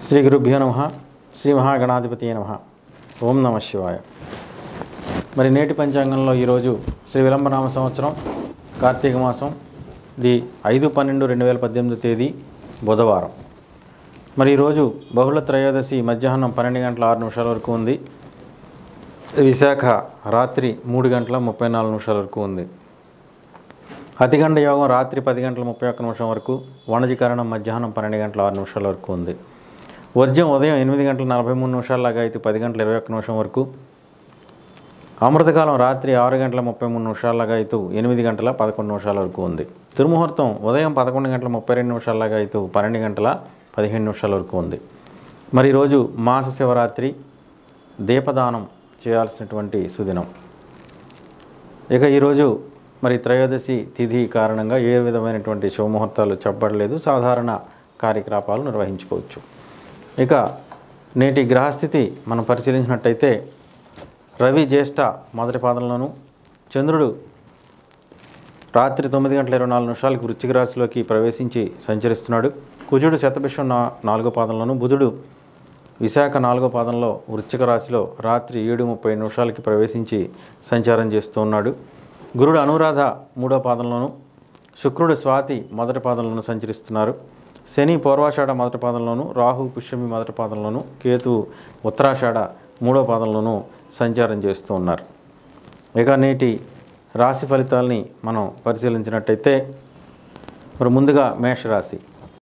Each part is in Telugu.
శ్రీ గురుభ్యో నమ శ్రీ మహాగణాధిపతి నమ ఓం నమ శివాయ మరి నేటి పంచాంగంలో ఈరోజు శ్రీ విలంబనామ సంవత్సరం కార్తీక మాసం ఇది ఐదు పన్నెండు రెండు వేల పద్దెనిమిది తేదీ బుధవారం మరి ఈరోజు బహుళ త్రయోదశి మధ్యాహ్నం పన్నెండు గంటల ఆరు నిమిషాల వరకు ఉంది విశాఖ రాత్రి మూడు గంటల ముప్పై నాలుగు నిమిషాల వరకు ఉంది అతిగండ యోగం రాత్రి పది గంటల ముప్పై ఒక్క నిమిషం వరకు వణజీకరణం మధ్యాహ్నం పన్నెండు గంటల ఆరు నిమిషాల వరకు ఉంది వర్జం ఉదయం ఎనిమిది గంటల నలభై మూడు నిమిషాలలాగా అయితే పది గంటల ఇరవై ఒక్క నిమిషం వరకు అమృతకాలం రాత్రి ఆరు గంటల ముప్పై మూడు నిమిషాలలాగా అయితే ఎనిమిది గంటల పదకొండు నిమిషాల వరకు ఉంది దుర్ముహూర్తం ఉదయం పదకొండు గంటల ముప్పై రెండు నిమిషాలలాగా అయితే పన్నెండు గంటల పదిహేను నిమిషాల వరకు ఉంది మరి ఈరోజు మాస శివరాత్రి దీపదానం చేయాల్సినటువంటి సుదినం ఇక ఈరోజు మరి త్రయోదశి తిథి కారణంగా ఏ విధమైనటువంటి శుభముహూర్తాలు చెప్పబడలేదు సాధారణ కార్యకలాపాలు నిర్వహించుకోవచ్చు ఇక నేటి గ్రహస్థితి మనం పరిశీలించినట్టయితే రవి జ్యేష్ఠ మొదటి పాదంలోను చంద్రుడు రాత్రి తొమ్మిది గంటల ఇరవై నాలుగు నిమిషాలకు వృశ్చిక రాశిలోకి ప్రవేశించి సంచరిస్తున్నాడు కుజుడు శతభిషం నా నాలుగో పాదంలోను బుధుడు విశాఖ నాలుగో పాదంలో వృశ్చిక రాశిలో రాత్రి ఏడు ముప్పై నిమిషాలకి ప్రవేశించి సంచారం చేస్తూ ఉన్నాడు గురుడు అనురాధ మూడో పాదంలోను శుక్రుడు స్వాతి మొదటి పాదంలోను సంచరిస్తున్నారు శని పూర్వాషాఢ మొదటి పాదంలోను రాహు పుష్యమి మొదటి పాదంలోను కేతు ఉత్తరాషాఢ మూడో పాదంలోను సంచారం చేస్తూ ఉన్నారు ఇక నేటి రాశి ఫలితాలని మనం పరిశీలించినట్టయితే మరి ముందుగా మేషరాశి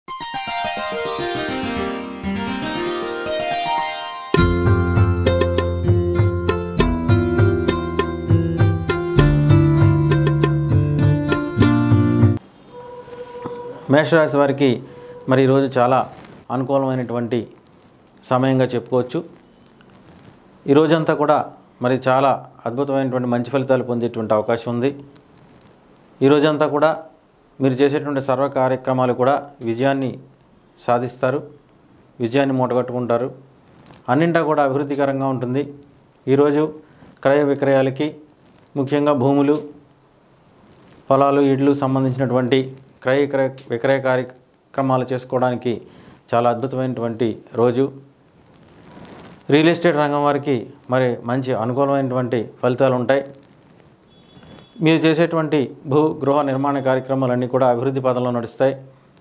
మేషరాశి వారికి మరి ఈరోజు చాలా అనుకూలమైనటువంటి సమయంగా చెప్పుకోవచ్చు ఈ రోజంతా కూడా మరి చాలా అద్భుతమైనటువంటి మంచి ఫలితాలు పొందేటువంటి అవకాశం ఉంది ఈ రోజంతా కూడా మీరు చేసేటువంటి సర్వ కార్యక్రమాలు కూడా విజయాన్ని సాధిస్తారు విజయాన్ని మూటగట్టుకుంటారు అన్నింటా కూడా అభివృద్ధికరంగా ఉంటుంది ఈరోజు క్రయ విక్రయాలకి ముఖ్యంగా భూములు పొలాలు ఇళ్ళు సంబంధించినటువంటి క్రయ విక్రయ విక్రయ కార్యక్రమాలు చేసుకోవడానికి చాలా అద్భుతమైనటువంటి రోజు రియల్ ఎస్టేట్ రంగం వారికి మరి మంచి అనుకూలమైనటువంటి ఫలితాలు ఉంటాయి మీరు చేసేటువంటి భూ గృహ నిర్మాణ కార్యక్రమాలన్నీ కూడా అభివృద్ధి పదంలో నడుస్తాయి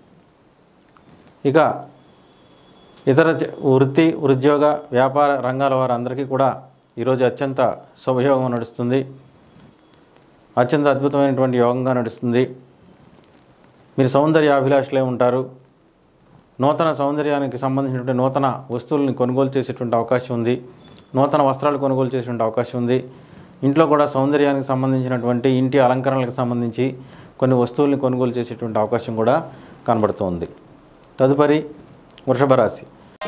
ఇక ఇతర చ- వృత్తి ఉద్యోగ వ్యాపార రంగాల వారందరికీ కూడా ఈరోజు అత్యంత శుభయోగం నడుస్తుంది అత్యంత అద్భుతమైనటువంటి యోగంగా నడుస్తుంది మీరు సౌందర్య అభిలాషులే ఉంటారు నూతన సౌందర్యానికి సంబంధించినటువంటి నూతన వస్తువులను కొనుగోలు చేసేటువంటి అవకాశం ఉంది నూతన వస్త్రాలు కొనుగోలు చేసేటువంటి అవకాశం ఉంది ఇంట్లో కూడా సౌందర్యానికి సంబంధించినటువంటి ఇంటి అలంకరణలకు సంబంధించి కొన్ని వస్తువుల్ని కొనుగోలు చేసేటువంటి అవకాశం కూడా కనబడుతోంది తదుపరి వృషభ రాశి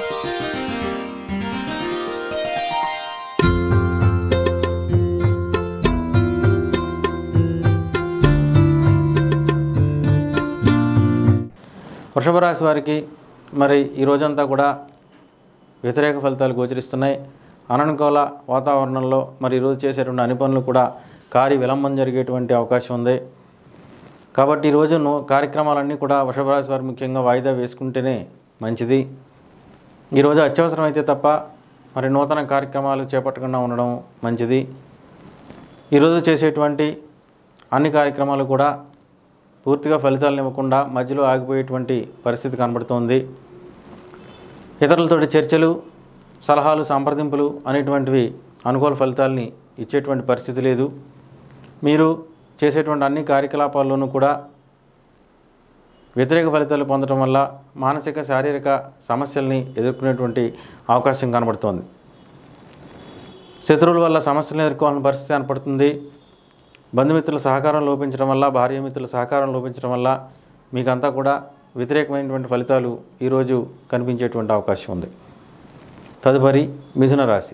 వృషభ రాశి వారికి మరి ఈ రోజంతా కూడా వ్యతిరేక ఫలితాలు గోచరిస్తున్నాయి అననుకూల వాతావరణంలో మరి ఈరోజు చేసేటువంటి అన్ని పనులు కూడా కార్య విలంబం జరిగేటువంటి అవకాశం ఉంది కాబట్టి ఈరోజు నూ కార్యక్రమాలన్నీ కూడా వృషభ రాశి వారు ముఖ్యంగా వాయిదా వేసుకుంటేనే మంచిది ఈరోజు అత్యవసరం అయితే తప్ప మరి నూతన కార్యక్రమాలు చేపట్టకుండా ఉండడం మంచిది ఈరోజు చేసేటువంటి అన్ని కార్యక్రమాలు కూడా పూర్తిగా ఫలితాలను ఇవ్వకుండా మధ్యలో ఆగిపోయేటువంటి పరిస్థితి కనబడుతోంది ఇతరులతోటి చర్చలు సలహాలు సంప్రదింపులు అనేటువంటివి అనుకూల ఫలితాలని ఇచ్చేటువంటి పరిస్థితి లేదు మీరు చేసేటువంటి అన్ని కార్యకలాపాల్లోనూ కూడా వ్యతిరేక ఫలితాలు పొందడం వల్ల మానసిక శారీరక సమస్యల్ని ఎదుర్కొనేటువంటి అవకాశం కనబడుతోంది శత్రువుల వల్ల సమస్యలను ఎదుర్కోవాలని పరిస్థితి ఏర్పడుతుంది బంధుమిత్రుల సహకారం లోపించడం వల్ల భార్యామిత్రుల సహకారం లోపించడం వల్ల మీకంతా కూడా వ్యతిరేకమైనటువంటి ఫలితాలు ఈరోజు కనిపించేటువంటి అవకాశం ఉంది తదుపరి మిథున రాశి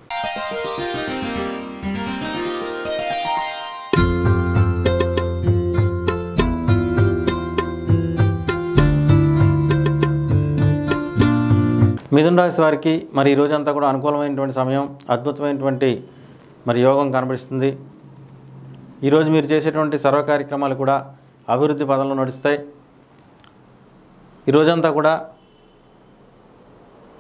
మిథున రాశి వారికి మరి ఈ రోజంతా కూడా అనుకూలమైనటువంటి సమయం అద్భుతమైనటువంటి మరి యోగం కనబడిస్తుంది ఈరోజు మీరు చేసేటువంటి సర్వ కార్యక్రమాలు కూడా అభివృద్ధి పదంలో నడుస్తాయి ఈ రోజంతా కూడా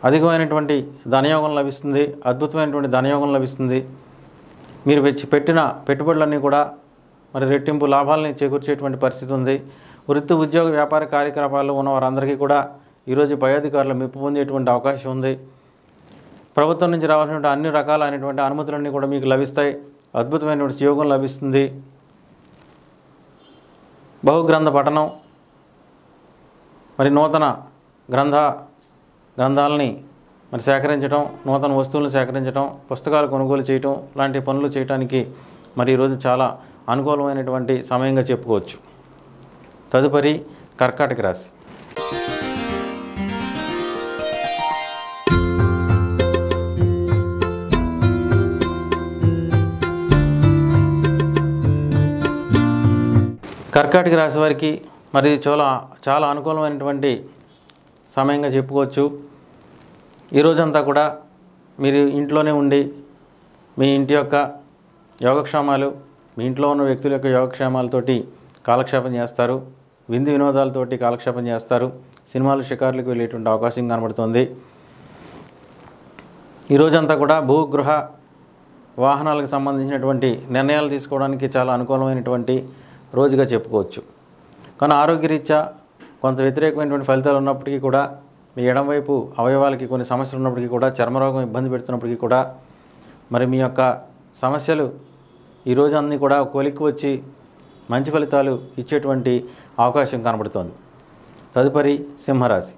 అధికమైనటువంటి ధనయోగం లభిస్తుంది అద్భుతమైనటువంటి ధనయోగం లభిస్తుంది మీరు వెచ్చి పెట్టిన పెట్టుబడులన్నీ కూడా మరి రెట్టింపు లాభాలని చేకూర్చేటువంటి పరిస్థితి ఉంది వృత్తి ఉద్యోగ వ్యాపార కార్యకలాపాల్లో ఉన్న వారందరికీ కూడా ఈరోజు పై అధికారులు మెప్పు పొందేటువంటి అవకాశం ఉంది ప్రభుత్వం నుంచి రావాల్సినటువంటి అన్ని రకాలైనటువంటి అనుమతులన్నీ కూడా మీకు లభిస్తాయి అద్భుతమైనటువంటి యోగం లభిస్తుంది బహుగ్రంథ పఠనం మరి నూతన గ్రంథ గ్రంథాలని మరి సేకరించడం నూతన వస్తువులను సేకరించడం పుస్తకాలు కొనుగోలు చేయటం లాంటి పనులు చేయడానికి మరి ఈరోజు చాలా అనుకూలమైనటువంటి సమయంగా చెప్పుకోవచ్చు తదుపరి కర్కాటక రాశి కర్కాటక రాశి వారికి మరి చాలా చాలా అనుకూలమైనటువంటి సమయంగా చెప్పుకోవచ్చు ఈ రోజంతా కూడా మీరు ఇంట్లోనే ఉండి మీ ఇంటి యొక్క యోగక్షేమాలు మీ ఇంట్లో ఉన్న వ్యక్తుల యొక్క యోగక్షేమాలతోటి కాలక్షేపం చేస్తారు విందు వినోదాలతోటి కాలక్షేపం చేస్తారు సినిమాలు షికార్లకు వెళ్ళేటువంటి అవకాశం కనబడుతుంది ఈ రోజంతా కూడా భూగృహ వాహనాలకు సంబంధించినటువంటి నిర్ణయాలు తీసుకోవడానికి చాలా అనుకూలమైనటువంటి రోజుగా చెప్పుకోవచ్చు కానీ ఆరోగ్యరీత్యా కొంత వ్యతిరేకమైనటువంటి ఫలితాలు ఉన్నప్పటికీ కూడా మీ ఎడమవైపు అవయవాలకి కొన్ని సమస్యలు ఉన్నప్పటికీ కూడా చర్మరోగం ఇబ్బంది పెడుతున్నప్పటికీ కూడా మరి మీ యొక్క సమస్యలు ఈ రోజు అన్నీ కూడా కొలిక్కి వచ్చి మంచి ఫలితాలు ఇచ్చేటువంటి అవకాశం కనబడుతోంది తదుపరి సింహరాశి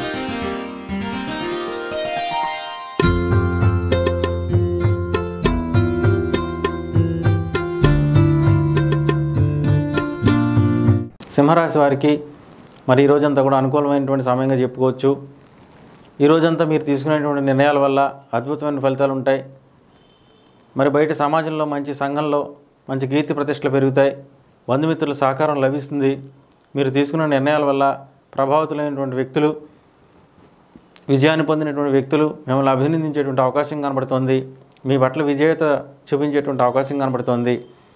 సింహరాశి వారికి మరి ఈ రోజంతా కూడా అనుకూలమైనటువంటి సమయంగా చెప్పుకోవచ్చు ఈ రోజంతా మీరు తీసుకునేటువంటి నిర్ణయాల వల్ల అద్భుతమైన ఫలితాలు ఉంటాయి మరి బయట సమాజంలో మంచి సంఘంలో మంచి కీర్తి ప్రతిష్టలు పెరుగుతాయి బంధుమిత్రుల సహకారం లభిస్తుంది మీరు తీసుకున్న నిర్ణయాల వల్ల ప్రభావితులైనటువంటి వ్యక్తులు విజయాన్ని పొందినటువంటి వ్యక్తులు మిమ్మల్ని అభినందించేటువంటి అవకాశం కనబడుతోంది మీ పట్ల విజేత చూపించేటువంటి అవకాశం కనబడుతోంది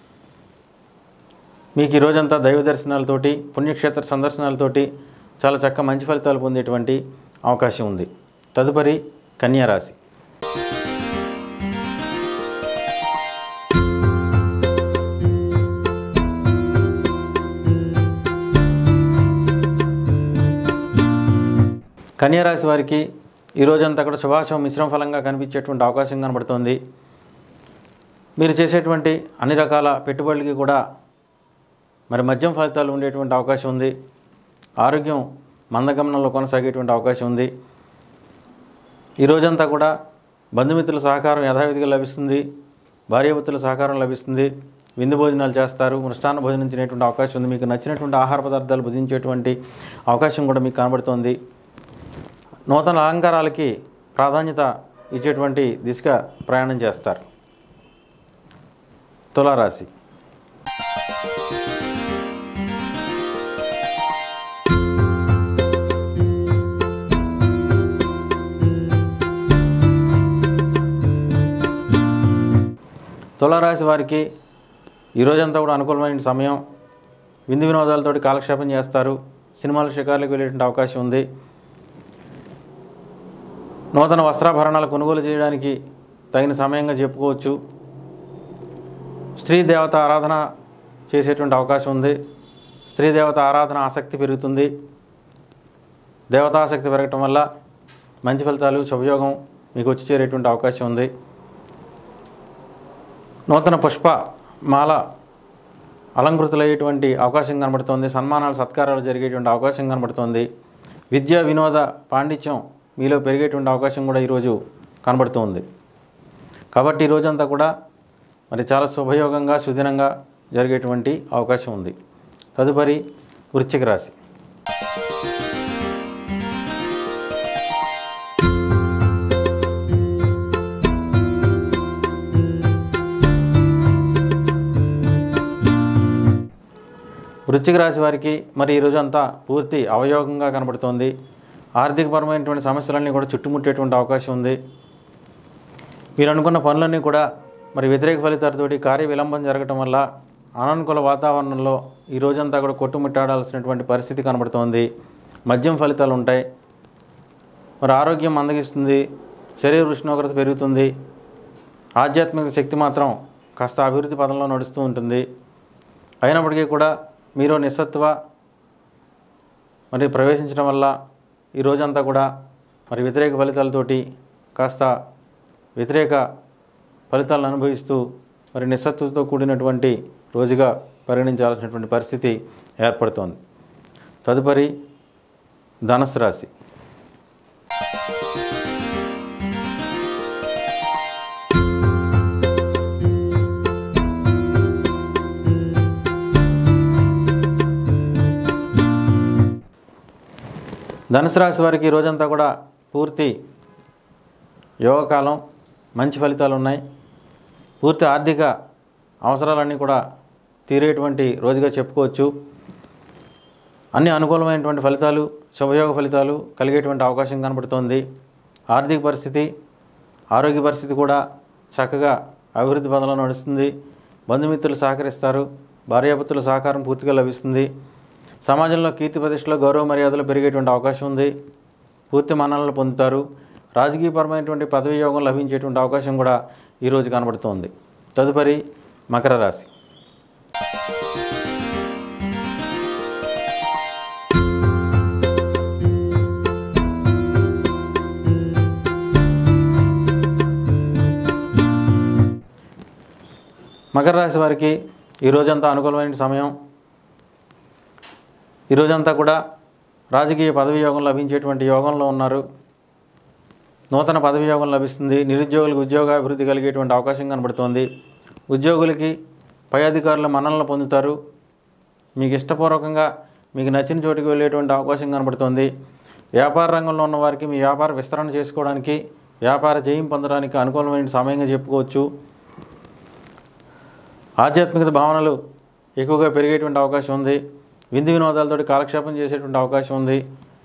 మీకు ఈ రోజంతా దైవ దర్శనాలతోటి పుణ్యక్షేత్ర సందర్శనాలతోటి చాలా చక్క మంచి ఫలితాలు పొందేటువంటి అవకాశం ఉంది తదుపరి కన్యా రాశి కన్యా రాశి వారికి ఈ రోజంతా కూడా శుభాశం మిశ్రమ ఫలంగా కనిపించేటువంటి అవకాశం కనబడుతోంది మీరు చేసేటువంటి అన్ని రకాల పెట్టుబడులకి కూడా మరి మద్యం ఫలితాలు ఉండేటువంటి అవకాశం ఉంది ఆరోగ్యం మందగమనంలో కొనసాగేటువంటి అవకాశం ఉంది ఈ రోజంతా కూడా బంధుమిత్రుల సహకారం యథావిధిగా లభిస్తుంది భార్యాభర్తల సహకారం లభిస్తుంది విందు భోజనాలు చేస్తారు మృష్టాన్న భోజనం తినేటువంటి అవకాశం ఉంది మీకు నచ్చినటువంటి ఆహార పదార్థాలు భుజించేటువంటి అవకాశం కూడా మీకు కనబడుతోంది నూతన అలంకారాలకి ప్రాధాన్యత ఇచ్చేటువంటి దిశగా ప్రయాణం చేస్తారు తులారాశి తులారాశి వారికి ఈ రోజంతా కూడా అనుకూలమైన సమయం విందు వినోదాలతోటి కాలక్షేపం చేస్తారు సినిమాల షికార్లకు వెళ్ళేటువంటి అవకాశం ఉంది నూతన వస్త్రాభరణాలు కొనుగోలు చేయడానికి తగిన సమయంగా చెప్పుకోవచ్చు స్త్రీ దేవత ఆరాధన చేసేటువంటి అవకాశం ఉంది స్త్రీ దేవత ఆరాధన ఆసక్తి పెరుగుతుంది దేవతాసక్తి పెరగటం వల్ల మంచి ఫలితాలు శుభయోగం మీకు వచ్చి చేరేటువంటి అవకాశం ఉంది నూతన పుష్ప మాల అలంకృతులయ్యేటువంటి అవకాశం కనబడుతోంది సన్మానాలు సత్కారాలు జరిగేటువంటి అవకాశం కనబడుతోంది విద్యా వినోద పాండిత్యం మీలో పెరిగేటువంటి అవకాశం కూడా ఈరోజు కనబడుతుంది కాబట్టి ఈ రోజంతా కూడా మరి చాలా శుభయోగంగా సుదినంగా జరిగేటువంటి అవకాశం ఉంది తదుపరి వృశ్చిక రాశి వృశ్చిక రాశి వారికి మరి ఈరోజు అంతా పూర్తి అవయోగంగా కనబడుతోంది ఆర్థికపరమైనటువంటి సమస్యలన్నీ కూడా చుట్టుముట్టేటువంటి అవకాశం ఉంది మీరు అనుకున్న పనులన్నీ కూడా మరి వ్యతిరేక ఫలితాలతోటి కార్య విలంబం జరగటం వల్ల అనానుకూల వాతావరణంలో ఈ రోజంతా కూడా కొట్టుముట్టాడాల్సినటువంటి పరిస్థితి కనబడుతోంది మద్యం ఫలితాలు ఉంటాయి మరి ఆరోగ్యం మందగిస్తుంది శరీర ఉష్ణోగ్రత పెరుగుతుంది ఆధ్యాత్మిక శక్తి మాత్రం కాస్త అభివృద్ధి పదంలో నడుస్తూ ఉంటుంది అయినప్పటికీ కూడా మీరు నిస్సత్వ మరి ప్రవేశించడం వల్ల ఈ రోజంతా కూడా మరి వ్యతిరేక ఫలితాలతోటి కాస్త వ్యతిరేక ఫలితాలను అనుభవిస్తూ మరి నిస్సత్తుతో కూడినటువంటి రోజుగా పరిగణించాల్సినటువంటి పరిస్థితి ఏర్పడుతోంది తదుపరి ధనుసు రాశి ధనుసు రాశి వారికి ఈ రోజంతా కూడా పూర్తి యోగకాలం మంచి ఫలితాలు ఉన్నాయి పూర్తి ఆర్థిక అవసరాలన్నీ కూడా తీరేటువంటి రోజుగా చెప్పుకోవచ్చు అన్ని అనుకూలమైనటువంటి ఫలితాలు శుభయోగ ఫలితాలు కలిగేటువంటి అవకాశం కనబడుతోంది ఆర్థిక పరిస్థితి ఆరోగ్య పరిస్థితి కూడా చక్కగా అభివృద్ధి పదంలో నడుస్తుంది బంధుమిత్రులు సహకరిస్తారు భార్యాపుత్రుల సహకారం పూర్తిగా లభిస్తుంది సమాజంలో కీర్తి ప్రతిష్టలో గౌరవ మర్యాదలు పెరిగేటువంటి అవకాశం ఉంది పూర్తి మన్ననలు పొందుతారు రాజకీయపరమైనటువంటి పదవి యోగం లభించేటువంటి అవకాశం కూడా ఈరోజు కనబడుతోంది తదుపరి మకర రాశి మకర రాశి వారికి ఈ రోజంతా అనుకూలమైన సమయం ఈ రోజంతా కూడా రాజకీయ పదవి యోగం లభించేటువంటి యోగంలో ఉన్నారు నూతన పదవి యోగం లభిస్తుంది నిరుద్యోగులకు ఉద్యోగ అభివృద్ధి కలిగేటువంటి అవకాశం కనబడుతోంది ఉద్యోగులకి పై అధికారుల మన్ననలు పొందుతారు మీకు ఇష్టపూర్వకంగా మీకు నచ్చిన చోటుకి వెళ్ళేటువంటి అవకాశం కనబడుతోంది వ్యాపార రంగంలో ఉన్న వారికి మీ వ్యాపార విస్తరణ చేసుకోవడానికి వ్యాపార జయం పొందడానికి అనుకూలమైన సమయంగా చెప్పుకోవచ్చు ఆధ్యాత్మికత భావనలు ఎక్కువగా పెరిగేటువంటి అవకాశం ఉంది విందు వినోదాలతోటి కాలక్షేపం చేసేటువంటి అవకాశం ఉంది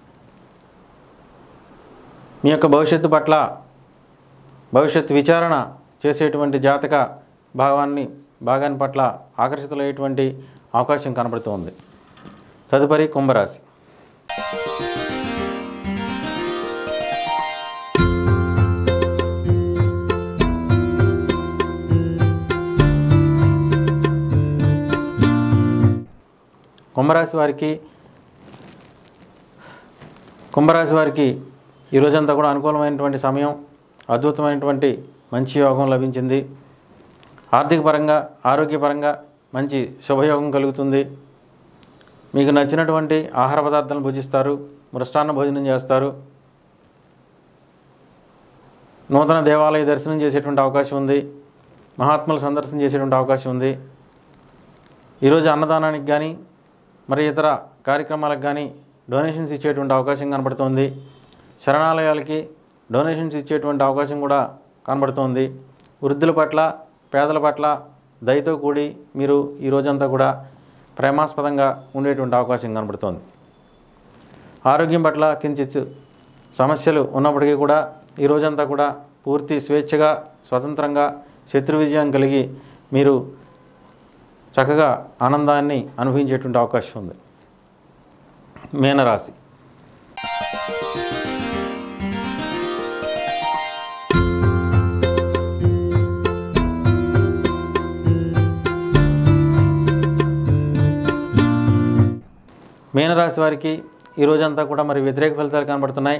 మీ యొక్క భవిష్యత్తు పట్ల భవిష్యత్ విచారణ చేసేటువంటి జాతక భాగాన్ని భాగాన్ని పట్ల ఆకర్షితులయ్యేటువంటి అవకాశం కనబడుతోంది తదుపరి కుంభరాశి కుంభరాశి వారికి కుంభరాశి వారికి ఈ రోజంతా కూడా అనుకూలమైనటువంటి సమయం అద్భుతమైనటువంటి మంచి యోగం లభించింది ఆర్థిక పరంగా ఆరోగ్యపరంగా మంచి శుభయోగం కలుగుతుంది మీకు నచ్చినటువంటి ఆహార పదార్థాలను భుజిస్తారు మృష్టాన్న భోజనం చేస్తారు నూతన దేవాలయ దర్శనం చేసేటువంటి అవకాశం ఉంది మహాత్ముల సందర్శన చేసేటువంటి అవకాశం ఉంది ఈరోజు అన్నదానానికి కానీ మరి ఇతర కార్యక్రమాలకు కానీ డొనేషన్స్ ఇచ్చేటువంటి అవకాశం కనబడుతోంది శరణాలయాలకి డొనేషన్స్ ఇచ్చేటువంటి అవకాశం కూడా కనబడుతోంది వృద్ధుల పట్ల పేదల పట్ల దయతో కూడి మీరు ఈ రోజంతా కూడా ప్రేమాస్పదంగా ఉండేటువంటి అవకాశం కనబడుతోంది ఆరోగ్యం పట్ల కించిత్ సమస్యలు ఉన్నప్పటికీ కూడా ఈ రోజంతా కూడా పూర్తి స్వేచ్ఛగా స్వతంత్రంగా శత్రు విజయం కలిగి మీరు చక్కగా ఆనందాన్ని అనుభవించేటువంటి అవకాశం ఉంది మీనరాశి మీనరాశి వారికి ఈ రోజంతా కూడా మరి వ్యతిరేక ఫలితాలు కనబడుతున్నాయి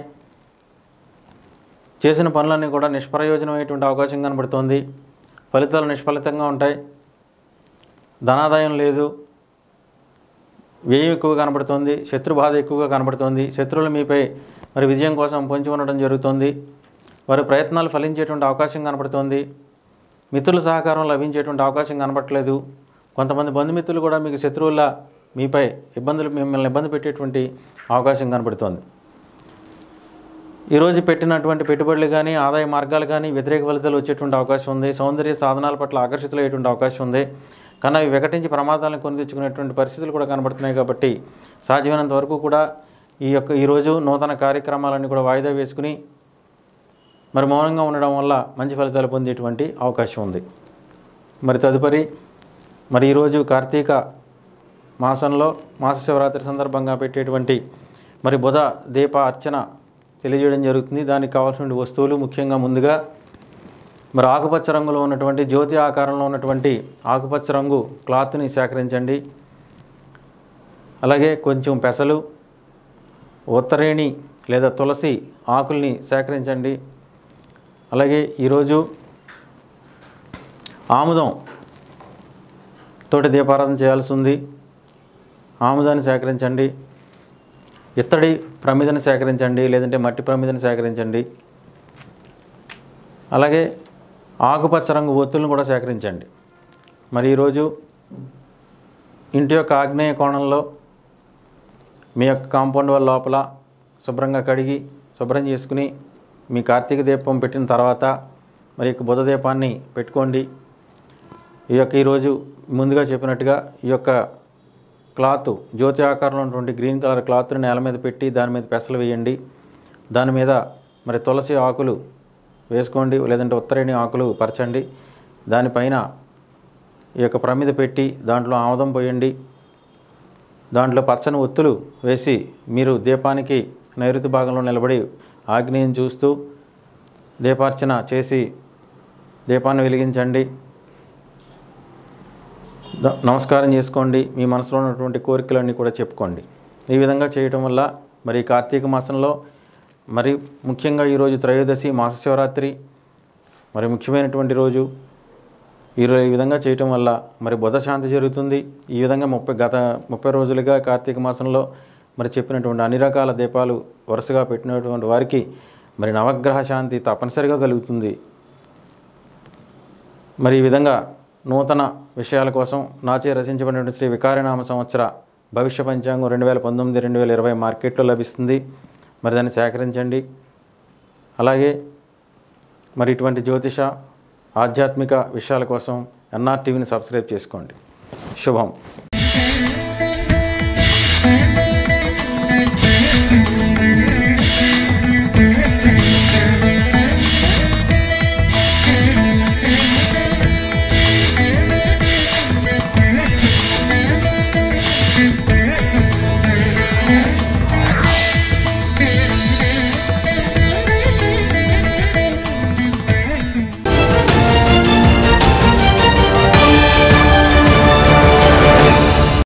చేసిన పనులన్నీ కూడా నిష్ప్రయోజనమైనటువంటి అవకాశం కనబడుతోంది ఫలితాలు నిష్ఫలితంగా ఉంటాయి ధనాదాయం లేదు వ్యయం ఎక్కువ కనబడుతోంది శత్రు బాధ ఎక్కువగా కనబడుతోంది శత్రువులు మీపై మరి విజయం కోసం పొంచి ఉండడం జరుగుతోంది వారి ప్రయత్నాలు ఫలించేటువంటి అవకాశం కనబడుతోంది మిత్రుల సహకారం లభించేటువంటి అవకాశం కనబడట్లేదు కొంతమంది బంధుమిత్రులు కూడా మీకు శత్రువుల మీపై ఇబ్బందులు మిమ్మల్ని ఇబ్బంది పెట్టేటువంటి అవకాశం కనబడుతోంది ఈరోజు పెట్టినటువంటి పెట్టుబడులు కానీ ఆదాయ మార్గాలు కానీ వ్యతిరేక ఫలితాలు వచ్చేటువంటి అవకాశం ఉంది సౌందర్య సాధనాల పట్ల ఆకర్షితులయ్యేటువంటి అవకాశం ఉంది కానీ అవి వికటించి ప్రమాదాలను కొని తెచ్చుకునేటువంటి పరిస్థితులు కూడా కనబడుతున్నాయి కాబట్టి సాధ్యమైనంత వరకు కూడా ఈ యొక్క ఈరోజు నూతన కార్యక్రమాలన్నీ కూడా వాయిదా వేసుకుని మరి మౌనంగా ఉండడం వల్ల మంచి ఫలితాలు పొందేటువంటి అవకాశం ఉంది మరి తదుపరి మరి ఈరోజు కార్తీక మాసంలో మాస శివరాత్రి సందర్భంగా పెట్టేటువంటి మరి బుధ దీప అర్చన తెలియజేయడం జరుగుతుంది దానికి కావాల్సిన వస్తువులు ముఖ్యంగా ముందుగా మరి ఆకుపచ్చ రంగులో ఉన్నటువంటి జ్యోతి ఆకారంలో ఉన్నటువంటి ఆకుపచ్చ రంగు క్లాత్ని సేకరించండి అలాగే కొంచెం పెసలు ఉత్తరేణి లేదా తులసి ఆకుల్ని సేకరించండి అలాగే ఈరోజు ఆముదం తోటి దీపారాధన చేయాల్సి ఉంది ఆముదాన్ని సేకరించండి ఇత్తడి ప్రమిదని సేకరించండి లేదంటే మట్టి ప్రమిదని సేకరించండి అలాగే ఆకుపచ్చ రంగు ఒత్తులను కూడా సేకరించండి మరి ఈరోజు ఇంటి యొక్క ఆగ్నేయ కోణంలో మీ యొక్క కాంపౌండ్ వాళ్ళ లోపల శుభ్రంగా కడిగి శుభ్రం చేసుకుని మీ కార్తీక దీపం పెట్టిన తర్వాత మరి యొక్క బుధ దీపాన్ని పెట్టుకోండి ఈ యొక్క ఈరోజు ముందుగా చెప్పినట్టుగా ఈ యొక్క క్లాత్ జ్యోతి ఆకారంలో ఉన్నటువంటి గ్రీన్ కలర్ క్లాత్ని నేల మీద పెట్టి దాని మీద పెసలు వేయండి దాని మీద మరి తులసి ఆకులు వేసుకోండి లేదంటే ఉత్తరేణి ఆకులు పరచండి దానిపైన ఈ యొక్క ప్రమిద పెట్టి దాంట్లో ఆముదం పోయండి దాంట్లో పచ్చని ఒత్తులు వేసి మీరు దీపానికి నైరుతి భాగంలో నిలబడి ఆగ్నేయం చూస్తూ దీపార్చన చేసి దీపాన్ని వెలిగించండి ద- నమస్కారం చేసుకోండి మీ మనసులో ఉన్నటువంటి కోరికలన్నీ కూడా చెప్పుకోండి ఈ విధంగా చేయటం వల్ల మరి ఈ కార్తీక మాసంలో మరి ముఖ్యంగా ఈరోజు త్రయోదశి మాస శివరాత్రి మరి ముఖ్యమైనటువంటి రోజు ఈరోజు ఈ విధంగా చేయటం వల్ల మరి బుధ శాంతి జరుగుతుంది ఈ విధంగా ముప్పై గత ముప్పై రోజులుగా కార్తీక మాసంలో మరి చెప్పినటువంటి అన్ని రకాల దీపాలు వరుసగా పెట్టినటువంటి వారికి మరి నవగ్రహ శాంతి తప్పనిసరిగా కలుగుతుంది మరి ఈ విధంగా నూతన విషయాల కోసం నాచే రచించబడినటువంటి శ్రీ వికారినామ సంవత్సర భవిష్య పంచాంగం రెండు వేల పంతొమ్మిది రెండు వేల ఇరవై మార్కెట్లో లభిస్తుంది మరి దాన్ని సేకరించండి అలాగే మరి ఇటువంటి జ్యోతిష ఆధ్యాత్మిక విషయాల కోసం ఎన్ఆర్ టీవీని సబ్స్క్రైబ్ చేసుకోండి శుభం